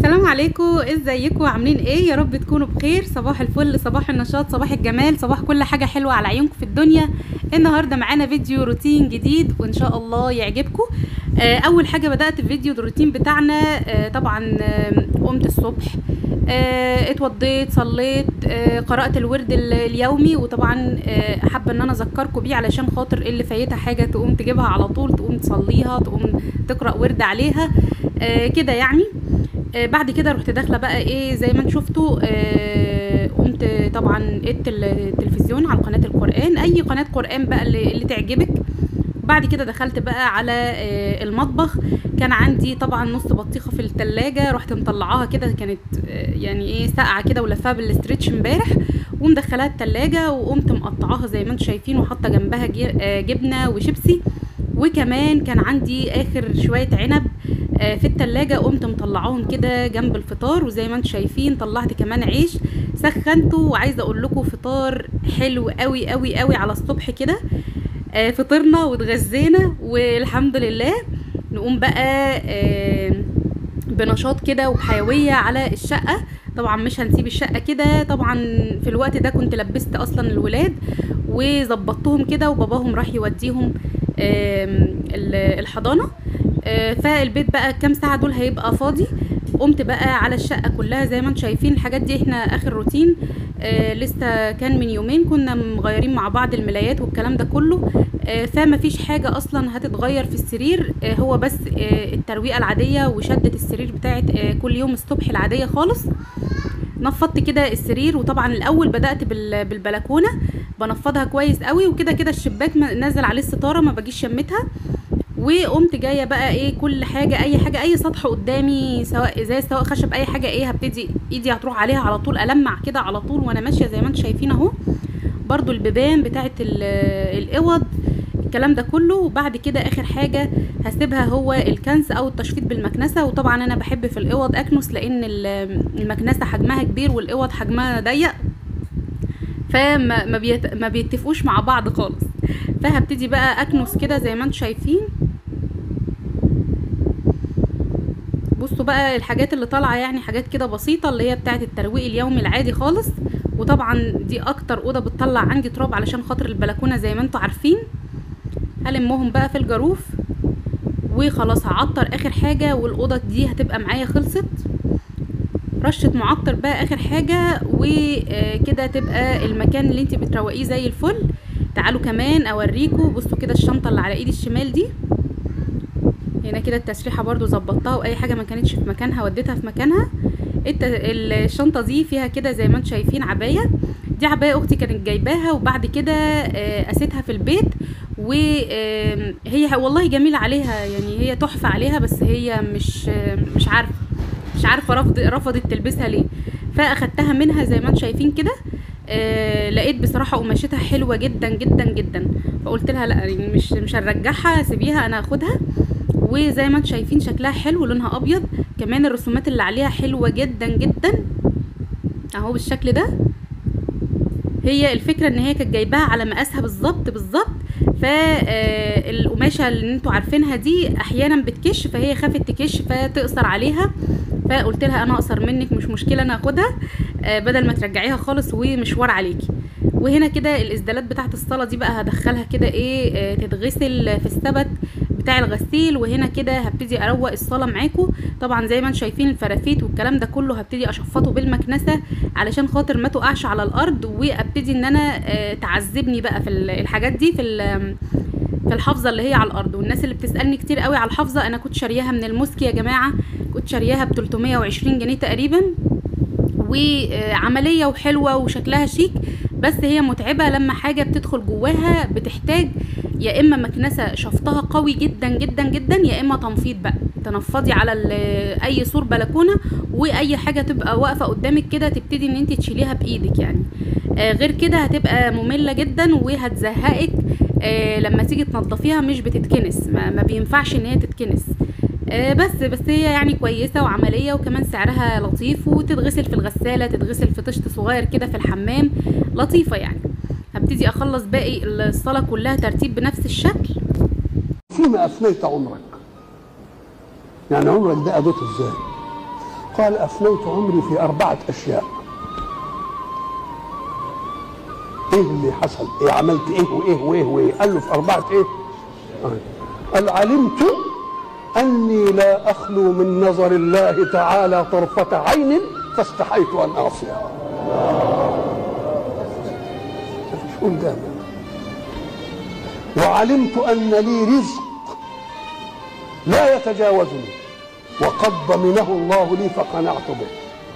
السلام عليكم ازيكم عاملين ايه يا رب تكونوا بخير صباح الفل صباح النشاط صباح الجمال صباح كل حاجه حلوه على عيونكم في الدنيا النهارده معانا فيديو روتين جديد وان شاء الله يعجبكم آه، اول حاجه بدات الفيديو الروتين بتاعنا آه، طبعا آه، قمت الصبح آه، اتوضيت صليت آه، قرات الورد ال- اليومي وطبعا آه، حابه ان انا اذكركم بيه علشان خاطر اللي فايتها حاجه تقوم تجيبها على طول تقوم تصليها تقوم تقرا ورد عليها آه، كده يعني آه، بعد كده رحت داخله بقى ايه زي ما انتم شفتوا آه، قمت طبعا قدت التلفزيون على قناه القران اي قناه قران بقى اللي, اللي تعجبك بعد كده دخلت بقى على آه، المطبخ كان عندي طبعا نص بطيخه في التلاجة رحت مطلعاها كده كانت آه، يعني ايه ساقعه كده ولفاها بالاسترتش امبارح ومدخلاها التلاجة وقمت مقطعاها زي ما انتم شايفين وحاطه جنبها جي- آه، جبنه وشيبسي وكمان كان عندي اخر شويه عنب آه، في التلاجة قمت مطلعاهم كده جنب الفطار وزي ما انتم شايفين طلعت كمان عيش سخنته وعايزه اقول لكم فطار حلو قوي قوي قوي على الصبح كده آه، فطرنا واتغذينا والحمد لله نقوم بقى آه، بنشاط كده وبحيويه على الشقه طبعا مش هنسيب الشقه كده طبعا في الوقت ده كنت لبست اصلا الولاد وظبطتهم كده وباباهم راح يوديهم آم، ال- الحضانه آه، فالبيت بقى كام ساعه دول هيبقى فاضي قمت بقى على الشقه كلها زي ما انتم شايفين الحاجات دي احنا اخر روتين آه لسه كان من يومين كنا مغيرين مع بعض الملايات والكلام ده كله آه فما فيش حاجه اصلا هتتغير في السرير آه هو بس آه الترويقه العاديه وشده السرير بتاعت آه كل يوم الصبح العاديه خالص نفضت كده السرير وطبعا الاول بدات بال- بالبلكونه بنفضها كويس قوي وكده كده الشباك ما- نازل عليه الستاره ما باجيش شمتها وقمت جايه بقى ايه كل حاجه اي حاجه اي سطح قدامي سواء ازاز سواء خشب اي حاجه ايه هبتدي ايدي هتروح عليها على طول المع كده على طول وانا ماشيه زي ما انتم شايفين اهو برضو البيبان بتاعت ال- الاوض الكلام ده كله وبعد كده اخر حاجه هسيبها هو الكنس او التشفيط بالمكنسه وطبعا انا بحب في الاوض اكنس لان ال- المكنسه حجمها كبير والاوض حجمها ضيق فما ما, بيت ما بيتفقوش مع بعض خالص فهبتدي بقى اكنس كده زي ما انتم شايفين بصوا بقى الحاجات اللي طالعه يعني حاجات كده بسيطه اللي هي بتاعه الترويق اليومي العادي خالص وطبعا دي اكتر اوضه بتطلع عندي تراب علشان خاطر البلكونه زي ما انتم عارفين هلمهم بقى في الجاروف وخلاص هعطر اخر حاجه والاوضه دي هتبقى معايا خلصت رشه معطر بقى اخر حاجه وكده تبقى المكان اللي انت بتروقيه زي الفل تعالوا كمان اوريكم بصوا كده الشنطه اللي على ايدي الشمال دي هنا كده التسريحه برضو ظبطتها واي حاجه ما كانتش في مكانها وديتها في مكانها الت- الشنطه دي فيها كده زي ما انتم شايفين عبايه دي عبايه اختي كانت جايباها وبعد كده آه، قاستها في البيت وهي والله جميله عليها يعني هي تحفه عليها بس هي مش آه، مش عارفه مش عارفه رفض رفضت تلبسها ليه فاخدتها منها زي ما انتم شايفين كده آه لقيت بصراحه قماشتها حلوه جدا جدا جدا فقلت لها لا يعني مش مش هنرجعها سيبيها انا هاخدها وزي ما انتم شايفين شكلها حلو لونها ابيض كمان الرسومات اللي عليها حلوه جدا جدا اهو بالشكل ده هي الفكره ان هي كانت جايباها على مقاسها بالظبط بالظبط فالقماشه اللي انتوا عارفينها دي احيانا بتكش فهي خافت تكش فتقصر عليها فقلت لها انا اقصر منك مش مشكله انا هاخدها آه، بدل ما ترجعيها خالص ومشوار عليكي وهنا كده الاسدالات بتاعت الصاله دي بقى هدخلها كده ايه آه، تتغسل في السبت بتاع الغسيل وهنا كده هبتدي اروق الصاله معاكم طبعا زي ما انتم شايفين الفرافيت والكلام ده كله هبتدي اشفطه بالمكنسه علشان خاطر ما تقعش على الارض وابتدي ان انا آه، تعذبني بقى في ال- الحاجات دي في ال- في الحافظه اللي هي على الارض والناس اللي بتسالني كتير قوي على الحافظه انا كنت شارياها من الموسكي يا جماعه كنت شارياها ب 320 جنيه تقريبا وعمليه وحلوه وشكلها شيك بس هي متعبه لما حاجه بتدخل جواها بتحتاج يا اما مكنسه شفطها قوي جدا جدا جدا يا اما تنفيض بقى تنفضي على ال- اي سور بلكونه واي حاجه تبقى واقفه قدامك كده تبتدي ان انت تشيليها بايدك يعني آه غير كده هتبقى ممله جدا وهتزهقك آه لما تيجي تنضفيها مش بتتكنس ما, ما بينفعش ان هي تتكنس آه بس بس هي يعني كويسه وعمليه وكمان سعرها لطيف وتتغسل في الغساله تتغسل في طشت صغير كده في الحمام لطيفه يعني هبتدي اخلص باقي الصلاه كلها ترتيب بنفس الشكل فيما افنيت عمرك يعني عمرك ده قضيته ازاي قال افنيت عمري في اربعه اشياء ايه اللي حصل ايه عملت ايه وايه وايه وايه قال له في اربعه ايه آه. قال علمت اني لا اخلو من نظر الله تعالى طرفه عين فاستحيت ان اعصيه شو ده وعلمت ان لي رزق لا يتجاوزني وقد ضمنه الله لي فقنعت به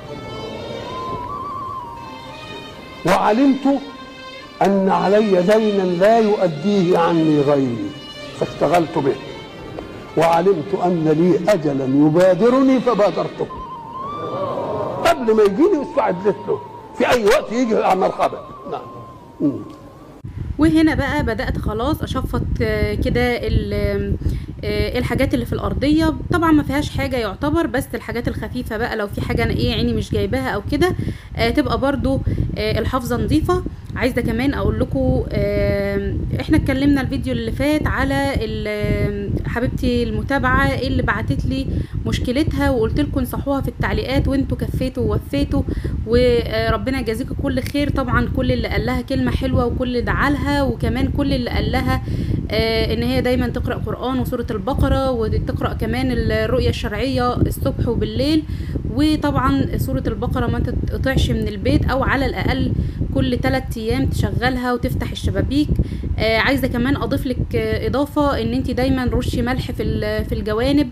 وعلمت أن علي دينا لا يؤديه عني غيري فاشتغلت به وعلمت أن لي أجلا يبادرني فبادرته قبل ما يجيني استعدت له في أي وقت يجي مرحبا نعم مم. وهنا بقى بدأت خلاص أشفط آه، كده ال- آه، الحاجات اللي في الأرضية طبعا ما فيهاش حاجة يعتبر بس الحاجات الخفيفة بقى لو في حاجة أنا إيه عيني مش جايباها أو كده آه، تبقى برضو آه، الحافظة نظيفة عايزة كمان أقول لكم آه، إحنا اتكلمنا الفيديو اللي فات على ال- حبيبتي المتابعة اللي بعتت لي مشكلتها وقلت لكم انصحوها في التعليقات وانتوا كفيتوا ووفيتوا وربنا يجازيكم كل خير طبعا كل اللي قال لها كلمه حلوه وكل اللي دعا لها وكمان كل اللي قال لها آه، ان هي دايما تقرا قران وسوره البقره وتقرا كمان الرؤيه الشرعيه الصبح وبالليل وطبعا سوره البقره ما تتقطعش من البيت او على الاقل كل 3 ايام تشغلها وتفتح الشبابيك آه عايزه كمان اضيف لك آه اضافه ان انت دايما رشي ملح في ال- في الجوانب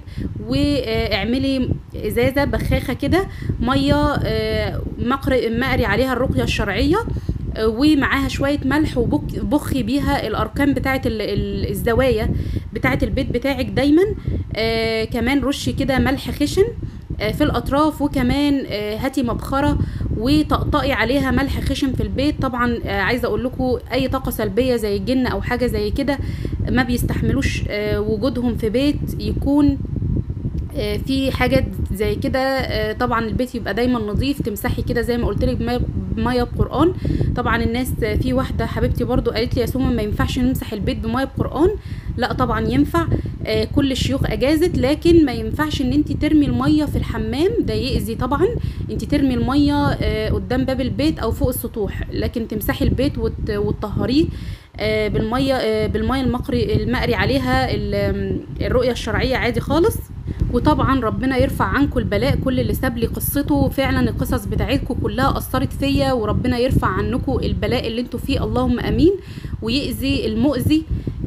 واعملي ازازه بخاخه كده ميه آه، مقري مقري عليها الرقيه الشرعيه آه، ومعاها شويه ملح وبخي بيها الاركان بتاعه ال- ال- الزوايا بتاعه البيت بتاعك دايما آه، كمان رشي كده ملح خشن آه، في الاطراف وكمان آه، هاتي مبخره وطقطقي عليها ملح خشن في البيت طبعا آه، عايزه اقول لكم اي طاقه سلبيه زي الجن او حاجه زي كده ما بيستحملوش آه، وجودهم في بيت يكون آه، في حاجات زي كده آه، طبعا البيت يبقى دايما نظيف تمسحي كده زي ما قلت لك بميه بمية بقران طبعا الناس آه، في واحده حبيبتي برضو قالت لي يا سومه ما ينفعش نمسح البيت بميه بقران لا طبعا ينفع آه، كل الشيوخ اجازت لكن ما ينفعش ان انت ترمي الميه في الحمام ده يأذي طبعا انت ترمي الميه آه، قدام باب البيت او فوق السطوح لكن تمسحي البيت وت- وتطهريه آه، بالميه آه، بالميه المقري المقري عليها ال- الرؤيه الشرعيه عادي خالص وطبعا ربنا يرفع عنكم البلاء كل اللي ساب لي قصته فعلا القصص بتاعتكم كلها اثرت فيا وربنا يرفع عنكم البلاء اللي انتوا فيه اللهم امين ويأذي المؤذي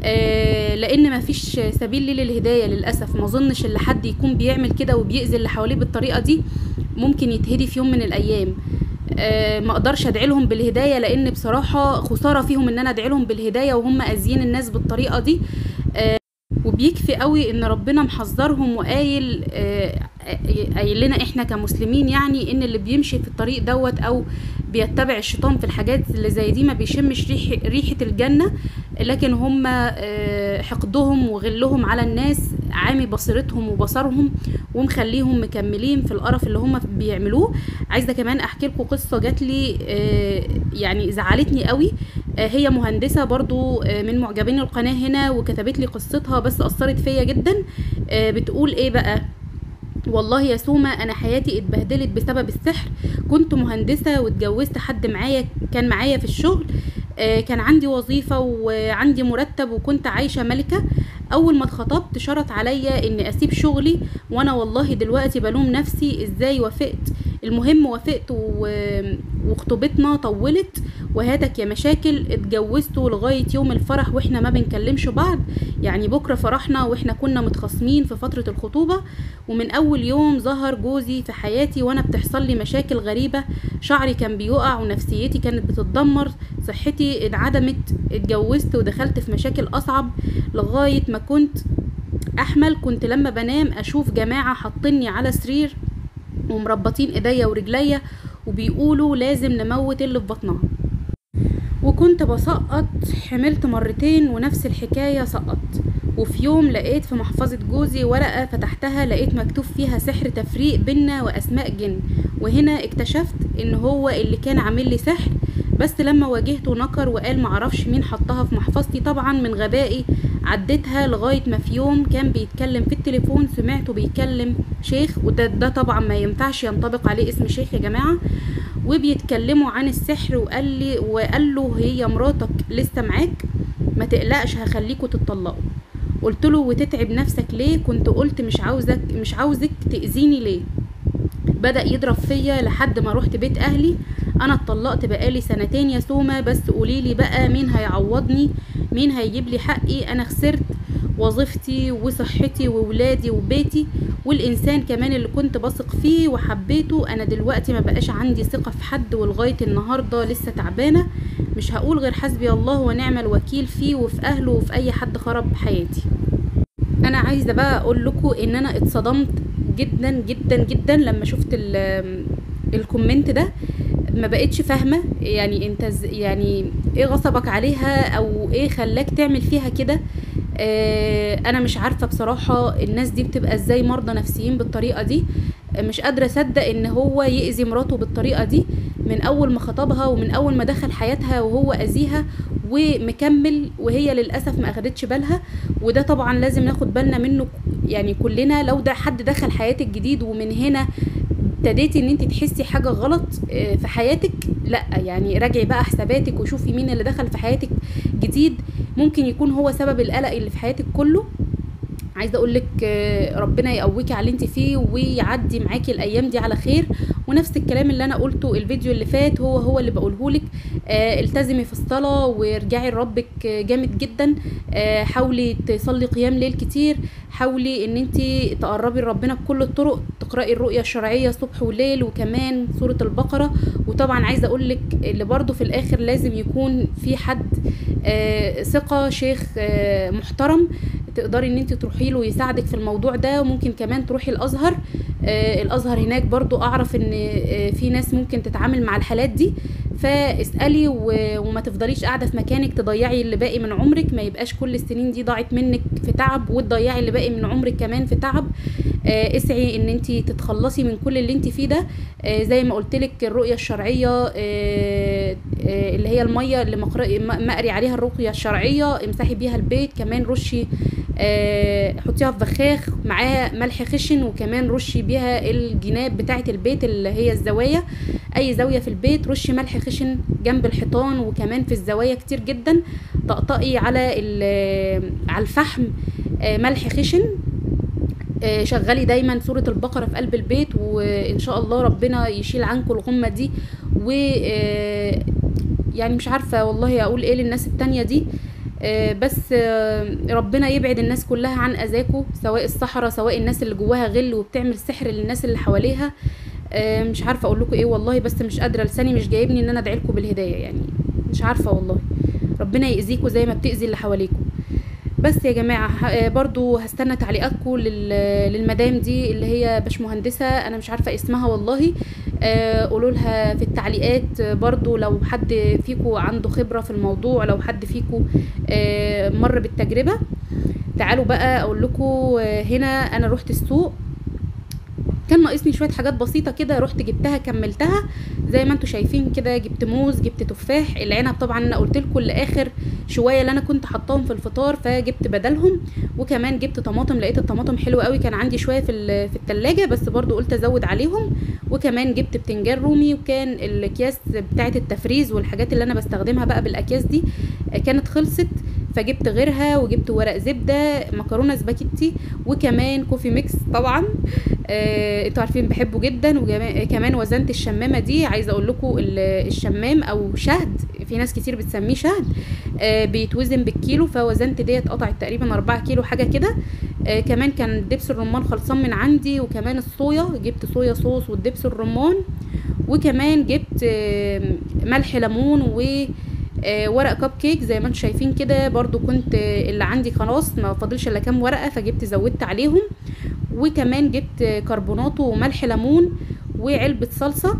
آه لان ما فيش سبيل لي للهدايه للاسف ما اظنش ان حد يكون بيعمل كده وبيأذي اللي حواليه بالطريقه دي ممكن يتهدي في يوم من الايام آه ما اقدرش ادعي لهم بالهدايه لان بصراحه خساره فيهم ان انا ادعي لهم بالهدايه وهم اذيين الناس بالطريقه دي وبيكفي قوي ان ربنا محذرهم وقايل آه، قايل لنا احنا كمسلمين يعني ان اللي بيمشي في الطريق دوت او بيتبع الشيطان في الحاجات اللي زي دي ما بيشمش ريح ريحه الجنه لكن هم آه، حقدهم وغلهم على الناس عامي بصيرتهم وبصرهم ومخليهم مكملين في القرف اللي هم بيعملوه عايزه كمان احكي لكم قصه جات لي آه، يعني زعلتني قوي آه، هي مهندسه برضو آه، من معجبين القناه هنا وكتبت لي قصتها بس اثرت فيا جدا آه، بتقول ايه بقى والله يا سومة أنا حياتي اتبهدلت بسبب السحر كنت مهندسة واتجوزت حد معايا كان معايا في الشغل آه، كان عندي وظيفة وعندي مرتب وكنت عايشة ملكة أول ما اتخطبت شرط عليا إني أسيب شغلي وأنا والله دلوقتي بلوم نفسي إزاي وافقت المهم وافقت و- وخطوبتنا طولت وهاتك يا مشاكل اتجوزته لغاية يوم الفرح واحنا ما بنكلمش بعض يعني بكرة فرحنا واحنا كنا متخاصمين في فترة الخطوبة ومن اول يوم ظهر جوزي في حياتي وانا بتحصل لي مشاكل غريبة شعري كان بيقع ونفسيتي كانت بتتدمر صحتي انعدمت اتجوزت ودخلت في مشاكل اصعب لغاية ما كنت احمل كنت لما بنام اشوف جماعة حاطيني على سرير ومربطين ايديا ورجليا وبيقولوا لازم نموت اللي في بطنها وكنت بسقط حملت مرتين ونفس الحكاية سقط وفي يوم لقيت في محفظة جوزي ورقة فتحتها لقيت مكتوب فيها سحر تفريق بينا وأسماء جن وهنا اكتشفت ان هو اللي كان عامل لي سحر بس لما واجهته نكر وقال معرفش مين حطها في محفظتي طبعا من غبائي عديتها لغايه ما في يوم كان بيتكلم في التليفون سمعته بيكلم شيخ وده ده طبعا ما ينفعش ينطبق عليه اسم شيخ يا جماعه وبيتكلموا عن السحر وقال لي وقال له هي مراتك لسه معاك ما تقلقش هخليكوا تتطلقوا قلت له وتتعب نفسك ليه كنت قلت مش عاوزك مش عاوزك تأذيني ليه بدأ يضرب فيا لحد ما رحت بيت أهلي أنا اتطلقت بقالي سنتين يا سومة بس قوليلي بقى مين هيعوضني مين هيجيب لي حقي أنا خسرت وظيفتي وصحتي وولادي وبيتي والإنسان كمان اللي كنت بثق فيه وحبيته أنا دلوقتي ما بقاش عندي ثقة في حد ولغاية النهاردة لسه تعبانة مش هقول غير حسبي الله ونعم الوكيل فيه وفي أهله وفي أي حد خرب حياتي انا عايزه بقى اقول لكم ان انا اتصدمت جدا جدا جدا لما شفت ال- الكومنت ده ما بقتش فاهمه يعني انت إز- يعني ايه غصبك عليها او ايه خلاك تعمل فيها كده آه انا مش عارفه بصراحه الناس دي بتبقى ازاي مرضى نفسيين بالطريقه دي آه، مش قادره اصدق ان هو يأذي مراته بالطريقه دي من اول ما خطبها ومن اول ما دخل حياتها وهو اذيها ومكمل وهي للاسف ما اخدتش بالها وده طبعا لازم ناخد بالنا منه يعني كلنا لو ده حد دخل حياتك جديد ومن هنا ابتديتي ان انت تحسي حاجه غلط آه، في حياتك لا يعني راجعي بقى حساباتك وشوفي مين اللي دخل في حياتك جديد ممكن يكون هو سبب القلق اللي في حياتك كله عايزه اقول لك ربنا يقويكي على اللي انت فيه ويعدي معاكي الايام دي على خير ونفس الكلام اللي انا قلته الفيديو اللي فات هو هو اللي بقوله لك آه التزمي في الصلاه وارجعي لربك آه، جامد جدا آه حاولي تصلي قيام ليل كتير حاولي ان انت تقربي لربنا بكل الطرق تقراي الرؤيه الشرعيه صبح وليل وكمان سوره البقره وطبعا عايزه اقول لك اللي برضو في الاخر لازم يكون في حد آه ثقه شيخ آه محترم تقدري ان انت تروحي له يساعدك في الموضوع ده وممكن كمان تروحي الازهر آه الازهر هناك برضو اعرف ان آه في ناس ممكن تتعامل مع الحالات دي فاسالي و- وما تفضليش قاعده في مكانك تضيعي اللي باقي من عمرك ما يبقاش كل السنين دي ضاعت منك في تعب وتضيعي اللي باقي من عمرك كمان في تعب آه اسعي ان انت تتخلصي من كل اللي انت فيه ده آه زي ما قلت لك الرؤيه الشرعيه آه آه اللي هي الميه اللي مقر- م- مقري عليها الرقيه الشرعيه امسحي بيها البيت كمان رشي آه، حطيها في بخاخ معاها ملح خشن وكمان رشي بيها الجناب بتاعه البيت اللي هي الزوايا اي زاويه في البيت رشي ملح خشن جنب الحيطان وكمان في الزوايا كتير جدا طقطقي على ال- على الفحم آه، ملح خشن آه، شغلي دايما سورة البقرة في قلب البيت وإن شاء الله ربنا يشيل عنكم الغمة دي و آه، يعني مش عارفة والله أقول إيه للناس التانية دي آه، بس آه، ربنا يبعد الناس كلها عن أذاكم سواء الصحراء سواء الناس اللي جواها غل وبتعمل سحر للناس اللي حواليها آه، مش عارفة أقول لكم إيه والله بس مش قادرة لساني مش جايبني إن أنا أدعي لكم بالهداية يعني مش عارفة والله ربنا يأذيكم زي ما بتأذي اللي حواليكم بس يا جماعة ه- آه، برضو هستنى تعليقاتكم لل- للمدام دي اللي هي باشمهندسة انا مش عارفة اسمها والله آه، قولوا لها في التعليقات آه، برضو لو حد فيكم عنده خبرة في الموضوع لو حد فيكم آه، مر بالتجربة تعالوا بقى اقول لكم هنا انا رحت السوق كان ناقصني شويه حاجات بسيطه كده رحت جبتها كملتها زي ما انتم شايفين كده جبت موز جبت تفاح العنب طبعا انا قلت لكم لاخر شويه اللي انا كنت حطاهم في الفطار فجبت بدلهم وكمان جبت طماطم لقيت الطماطم حلوه قوي كان عندي شويه في ال- في التلاجة بس برضو قلت ازود عليهم وكمان جبت بتنجان رومي وكان الاكياس بتاعه التفريز والحاجات اللي انا بستخدمها بقى بالاكياس دي آه، كانت خلصت فجبت غيرها وجبت ورق زبده مكرونه سباكيتي وكمان كوفي ميكس طبعا آه، انتوا عارفين بحبه جدا وكمان وزنت الشمامه دي عايزه اقول لكم ال- الشمام او شهد في ناس كتير بتسميه شهد آه، بيتوزن بالكيلو فوزنت ديت قطعت تقريبا 4 كيلو حاجه كده آه، كمان كان دبس الرمان خلصان من عندي وكمان الصويا جبت صويا صوص والدبس الرمان وكمان جبت آه، ملح ليمون و آه، ورق كب كيك زي ما انتم شايفين كده برضو كنت آه، اللي عندي خلاص ما فاضلش الا كام ورقه فجبت زودت عليهم وكمان جبت آه، كربوناتو وملح ليمون وعلبه صلصه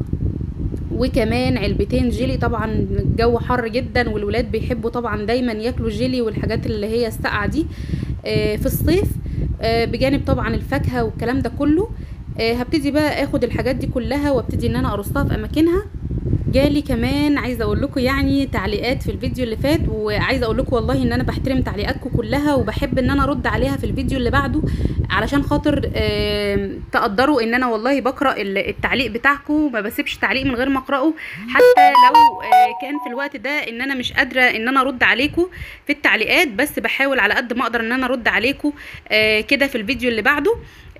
وكمان علبتين جيلي طبعا الجو حر جدا والولاد بيحبوا طبعا دايما ياكلوا جيلي والحاجات اللي هي الساقعه دي آه، في الصيف آه، بجانب طبعا الفاكهه والكلام ده كله آه، هبتدي بقى اخد الحاجات دي كلها وابتدي ان انا ارصها في اماكنها جالي كمان عايزه اقول لكم يعني تعليقات في الفيديو اللي فات وعايزه اقول لكم والله ان انا بحترم تعليقاتكم كلها وبحب ان انا ارد عليها في الفيديو اللي بعده علشان خاطر آم، تقدروا ان انا والله بقرا ال- التعليق بتاعكم ما بسيبش تعليق من غير ما اقراه حتى لو آه، كان في الوقت ده ان انا مش قادره ان انا ارد عليكم في التعليقات بس بحاول على قد ما اقدر ان انا ارد عليكم آه، كده في الفيديو اللي بعده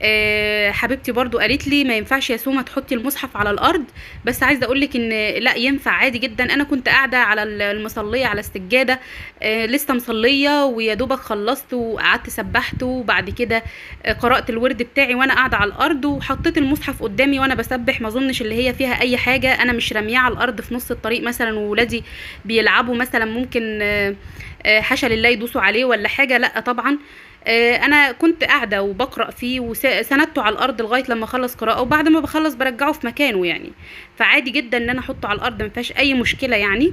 آه، حبيبتي برضو قالت لي ما ينفعش يا سوما تحطي المصحف على الارض بس عايزه اقول لك ان لا ينفع عادي جدا انا كنت قاعده على المصليه على السجاده آه، لسه مصليه ويا دوبك خلصت وقعدت سبحت وبعد كده آه، قرات الورد بتاعي وانا قاعده على الارض وحطيت المصحف قدامي وانا بسبح ما اظنش اللي هي فيها اي حاجه انا مش رامياه على الارض في نص الطريق مثلا وولادي بيلعبوا مثلا ممكن آه، آه، حاشا لله يدوسوا عليه ولا حاجه لا طبعا آه، انا كنت قاعده وبقرا فيه وسندته على الارض لغايه لما اخلص قراءه وبعد ما بخلص برجعه في مكانه يعني فعادي جدا ان انا احطه على الارض ما فيهاش اي مشكله يعني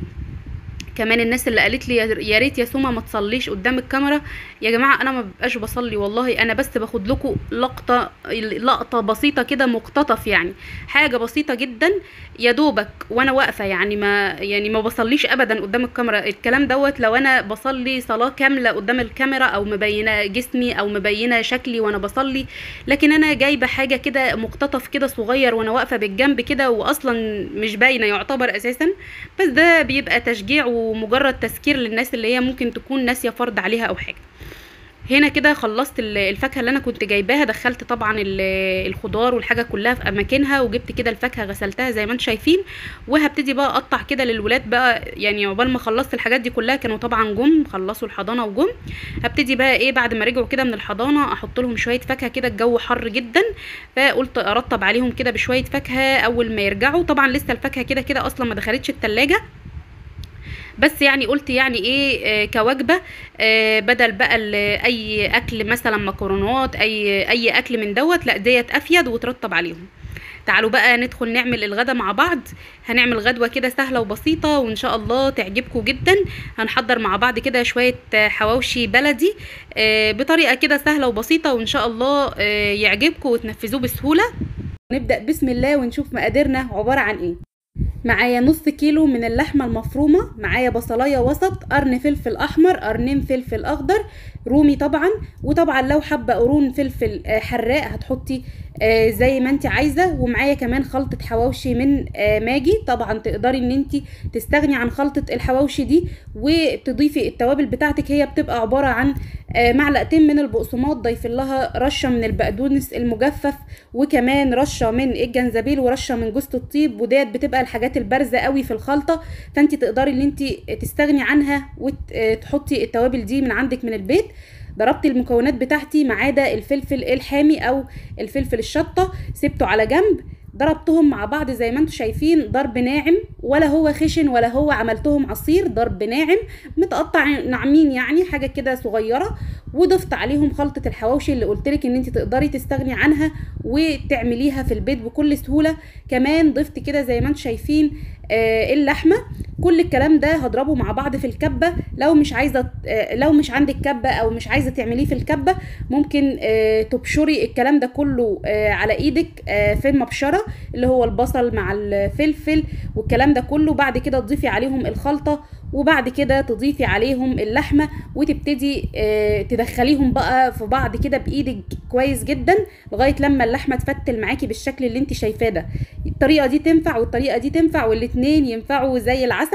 كمان الناس اللي قالت لي يا- يا ريت يا سوما ما تصليش قدام الكاميرا يا جماعه انا ما ببقاش بصلي والله انا بس باخد لكم لقطه لقطه بسيطه كده مقتطف يعني حاجه بسيطه جدا يا دوبك وانا واقفه يعني ما يعني ما بصليش ابدا قدام الكاميرا الكلام دوت لو انا بصلي صلاه كامله قدام الكاميرا او مبينه جسمي او مبينه شكلي وانا بصلي لكن انا جايبه حاجه كده مقتطف كده صغير وانا واقفه بالجنب كده واصلا مش باينه يعتبر اساسا بس ده بيبقى تشجيع ومجرد تذكير للناس اللي هي ممكن تكون ناسيه فرض عليها او حاجه هنا كده خلصت ال- الفاكهه اللي انا كنت جايباها دخلت طبعا ال- الخضار والحاجه كلها في اماكنها وجبت كده الفاكهه غسلتها زي ما انتم شايفين وهبتدي بقى اقطع كده للولاد بقى يعني عقبال ما خلصت الحاجات دي كلها كانوا طبعا جم خلصوا الحضانه وجم هبتدي بقى ايه بعد ما رجعوا كده من الحضانه احط لهم شويه فاكهه كده الجو حر جدا فقلت ارطب عليهم كده بشويه فاكهه اول ما يرجعوا طبعا لسه الفاكهه كده كده اصلا ما دخلتش التلاجة بس يعني قلت يعني ايه آه كوجبه آه بدل بقى ال- اي اكل مثلا مكرونات اي اي اكل من دوت لا ديت افيد وترطب عليهم تعالوا بقى ندخل نعمل الغدا مع بعض هنعمل غدوة كده سهلة وبسيطة وإن شاء الله تعجبكم جدا هنحضر مع بعض كده شوية آه، حواوشي بلدي آه، بطريقة كده سهلة وبسيطة وإن شاء الله آه، يعجبكم وتنفذوه بسهولة نبدأ بسم الله ونشوف مقاديرنا عبارة عن إيه معايا نص كيلو من اللحمة المفرومة معايا بصلاية وسط قرن فلفل أحمر قرنين فلفل أخضر رومي طبعا وطبعا لو حابة قرون فلفل آه، حراق هتحطي آه، زي ما انت عايزة ومعايا كمان خلطة حواوشي من آه، ماجي طبعا تقدري ان انت تستغني عن خلطة الحواوشي دي وتضيفي التوابل بتاعتك هي بتبقى عبارة عن آه، معلقتين من البقسماط ضيف لها رشة من البقدونس المجفف وكمان رشة من الجنزبيل ورشة من جوز الطيب وديت بتبقى الحاجات البارزة قوي في الخلطة فانت تقدري ان انت تستغني عنها وتحطي التوابل دي من عندك من البيت ضربت المكونات بتاعتي ما عدا الفلفل الحامي او الفلفل الشطه سبته على جنب ضربتهم مع بعض زي ما انتم شايفين ضرب ناعم ولا هو خشن ولا هو عملتهم عصير ضرب ناعم متقطع ناعمين يعني حاجه كده صغيره وضفت عليهم خلطه الحواوشي اللي قلت لك ان انت تقدري تستغني عنها وتعمليها في البيت بكل سهوله كمان ضفت كده زي ما انتم شايفين آه اللحمه كل الكلام ده هضربه مع بعض في الكبه لو مش عايزه آه لو مش عندك كبه او مش عايزه تعمليه في الكبه ممكن آه تبشري الكلام ده كله آه على ايدك آه في المبشره اللي هو البصل مع الفلفل والكلام ده كله بعد كده تضيفي عليهم الخلطه وبعد كده تضيفي عليهم اللحمه وتبتدي آه تدخليهم بقى في بعض كده بايدك كويس جدا لغايه لما اللحمه تفتل معاكي بالشكل اللي انت شايفاه ده الطريقه دي تنفع والطريقه دي تنفع والاتنين ينفعوا زي العسل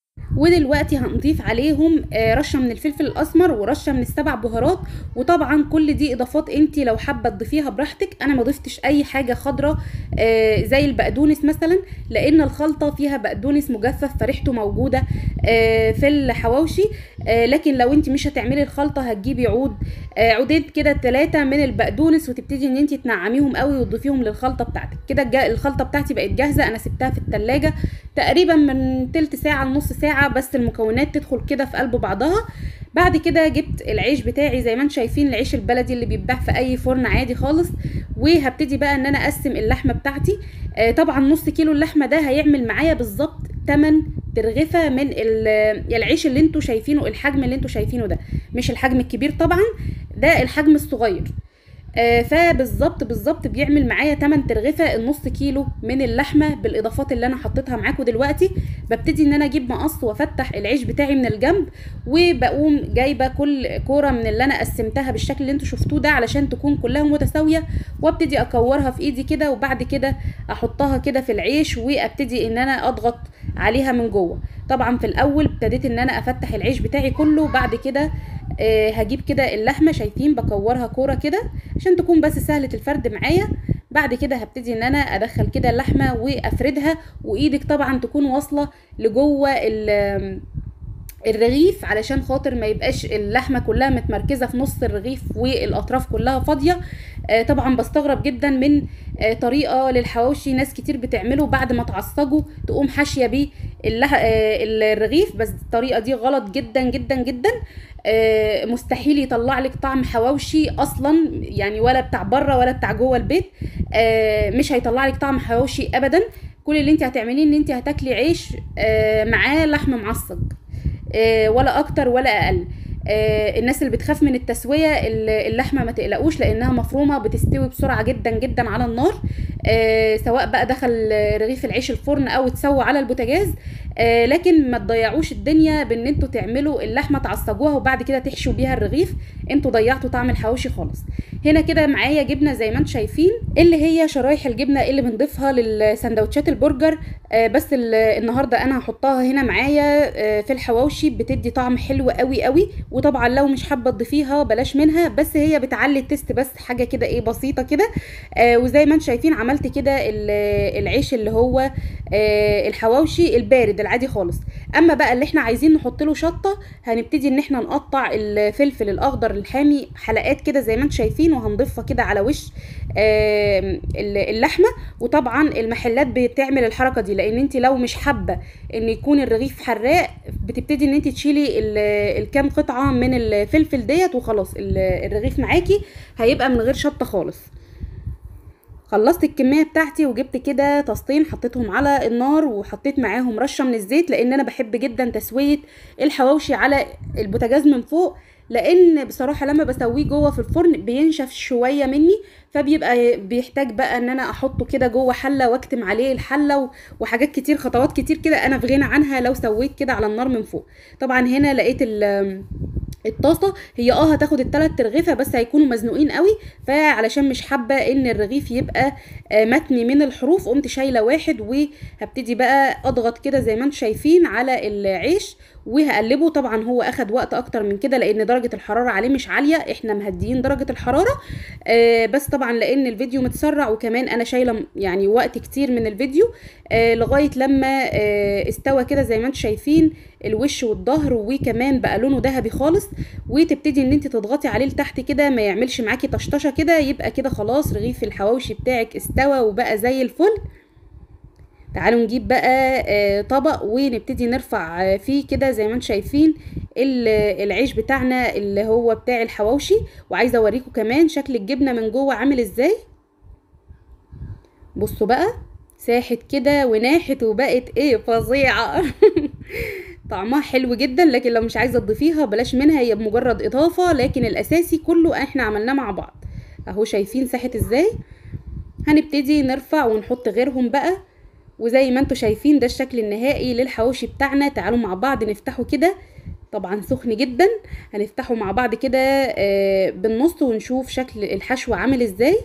ودلوقتي هنضيف عليهم آه، رشه من الفلفل الاسمر ورشه من السبع بهارات وطبعا كل دي اضافات انت لو حابه تضيفيها براحتك انا ما ضفتش اي حاجه خضراء آه، زي البقدونس مثلا لان الخلطه فيها بقدونس مجفف فريحته موجوده آه، في الحواوشي آه، لكن لو انت مش هتعملي الخلطه هتجيبي عود آه، عودين كده ثلاثه من البقدونس وتبتدي ان انت تنعميهم قوي وتضيفيهم للخلطه بتاعتك كده الج- الخلطه بتاعتي بقت جاهزه انا سبتها في التلاجة تقريبا من تلت ساعه لنص ساعه بس المكونات تدخل كده في قلب بعضها بعد كده جبت العيش بتاعي زي ما انتم شايفين العيش البلدي اللي بيتباع في اي فرن عادي خالص وهبتدي بقى ان انا اقسم اللحمه بتاعتي آه طبعا نص كيلو اللحمه ده هيعمل معايا بالظبط 8 ترغفه من ال- العيش اللي انتوا شايفينه الحجم اللي انتوا شايفينه ده مش الحجم الكبير طبعا ده الحجم الصغير آه، فبالظبط بالظبط بيعمل معايا 8 ترغفه النص كيلو من اللحمه بالاضافات اللي انا حطيتها معاكم دلوقتي ببتدي ان انا اجيب مقص وافتح العيش بتاعي من الجنب وبقوم جايبه كل كوره من اللي انا قسمتها بالشكل اللي انتوا شفتوه ده علشان تكون كلها متساويه وابتدي اكورها في ايدي كده وبعد كده احطها كده في العيش وابتدي ان انا اضغط عليها من جوه طبعا في الاول ابتديت ان انا افتح العيش بتاعي كله بعد كده آه، هجيب كده اللحمه شايفين بكورها كوره كده عشان تكون بس سهله الفرد معايا بعد كده هبتدي ان انا ادخل كده اللحمه وافردها وايدك طبعا تكون واصله لجوه ال- الرغيف علشان خاطر ما يبقاش اللحمه كلها متمركزه في نص الرغيف والاطراف كلها فاضيه آه، طبعا بستغرب جدا من آه، طريقه للحواوشي ناس كتير بتعمله بعد ما تعصجوا تقوم حاشيه بيه اللح... آه، الرغيف بس الطريقه دي غلط جدا جدا جدا آه، مستحيل يطلع لك طعم حواوشي اصلا يعني ولا بتاع بره ولا بتاع جوه البيت آه، مش هيطلع لك طعم حواوشي ابدا كل اللي انت هتعمليه ان انت هتاكلي عيش آه، معاه لحم معصج آه، ولا اكتر ولا اقل آه، الناس اللي بتخاف من التسويه ال- اللحمه ما تقلقوش لانها مفرومه بتستوي بسرعه جدا جدا على النار آه، سواء بقى دخل رغيف العيش الفرن او اتسوى على البوتاجاز آه، لكن ما تضيعوش الدنيا بان انتوا تعملوا اللحمه تعصجوها وبعد كده تحشوا بيها الرغيف انتوا ضيعتوا طعم الحواوشي خالص هنا كده معايا جبنه زي ما انتم شايفين اللي هي شرايح الجبنه اللي بنضيفها للسندوتشات البرجر آه، بس ال- النهارده انا هحطها هنا معايا آه، في الحواوشي بتدي طعم حلو قوي قوي وطبعا لو مش حابه تضيفيها بلاش منها بس هي بتعلي التست بس حاجه كده ايه بسيطه كده آه، وزي ما انتم شايفين عملت كده ال- العيش اللي هو آه، الحواوشي البارد العادي خالص اما بقى اللي احنا عايزين نحط له شطه هنبتدي ان احنا نقطع الفلفل الاخضر الحامي حلقات كده زي ما انتم شايفين وهنضيفها كده على وش آم، اللحمه وطبعا المحلات بتعمل الحركه دي لان انت لو مش حابه ان يكون الرغيف حراق بتبتدي ان انت تشيلي ال- الكام قطعه من الفلفل ديت وخلاص ال- الرغيف معاكي هيبقى من غير شطه خالص خلصت الكميه بتاعتي وجبت كده طاستين حطيتهم على النار وحطيت معاهم رشه من الزيت لان انا بحب جدا تسويه الحواوشي على البوتاجاز من فوق لان بصراحه لما بسويه جوه في الفرن بينشف شويه مني فبيبقى بيحتاج بقى ان انا احطه كده جوه حله واكتم عليه الحله و- وحاجات كتير خطوات كتير كده انا في غنى عنها لو سويت كده على النار من فوق طبعا هنا لقيت ال الطاسه هي اه هتاخد التلات ترغيفه بس هيكونوا مزنوقين قوي فعلشان مش حابه ان الرغيف يبقى آه، متني من الحروف قمت شايله واحد وهبتدي بقى اضغط كده زي ما انتم شايفين على العيش وهقلبه طبعا هو اخد وقت اكتر من كده لان درجه الحراره عليه مش عاليه احنا مهديين درجه الحراره آه بس طبعا لان الفيديو متسرع وكمان انا شايله م- يعني وقت كتير من الفيديو آه لغايه لما آه استوى كده زي ما انتم شايفين الوش والظهر وكمان بقى لونه ذهبي خالص وتبتدي ان انت تضغطي عليه لتحت كده ما يعملش معاكي طشطشه كده يبقى كده خلاص رغيف الحواوشي بتاعك استوى وبقى زي الفل تعالوا نجيب بقى آه، طبق ونبتدي نرفع آه، فيه كده زي ما انتم شايفين ال- العيش بتاعنا اللي هو بتاع الحواوشي وعايزه اوريكم كمان شكل الجبنه من جوه عامل ازاي بصوا بقى ساحت كده وناحت وبقت ايه فظيعه طعمها حلو جدا لكن لو مش عايزه تضيفيها بلاش منها هي بمجرد اضافه لكن الاساسي كله احنا عملناه مع بعض اهو شايفين ساحت ازاي هنبتدي نرفع ونحط غيرهم بقى وزي ما انتوا شايفين ده الشكل النهائي للحواوشي بتاعنا تعالوا مع بعض نفتحه كده طبعا سخن جدا هنفتحه مع بعض كده آه، بالنص ونشوف شكل الحشو عامل ازاي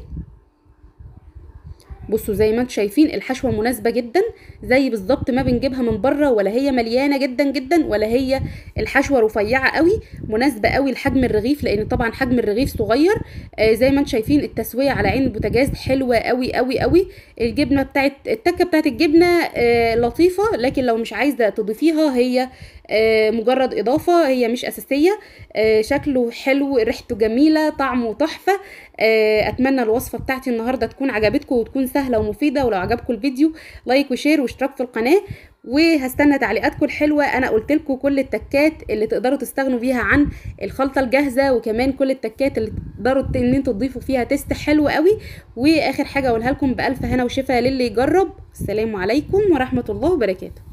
بصوا زي ما انتم شايفين الحشوه مناسبه جدا زي بالظبط ما بنجيبها من بره ولا هي مليانه جدا جدا ولا هي الحشوه رفيعه قوي مناسبه قوي لحجم الرغيف لان طبعا حجم الرغيف صغير آه زي ما انتم شايفين التسويه على عين البوتاجاز حلوه قوي قوي قوي الجبنه بتاعت التكه بتاعت الجبنه آه لطيفه لكن لو مش عايزه تضيفيها هي آه مجرد اضافه هي مش اساسيه آه شكله حلو ريحته جميله طعمه تحفه آه اتمنى الوصفه بتاعتي النهارده تكون عجبتكم وتكون سهله ومفيده ولو عجبكم الفيديو لايك وشير واشتراك في القناه وهستنى تعليقاتكم الحلوه انا قلت لكم كل التكات اللي تقدروا تستغنوا بيها عن الخلطه الجاهزه وكمان كل التكات اللي تقدروا ت- ان انتوا تضيفوا فيها تيست حلو قوي واخر حاجه اقولها لكم بالف هنا وشفا للي يجرب السلام عليكم ورحمه الله وبركاته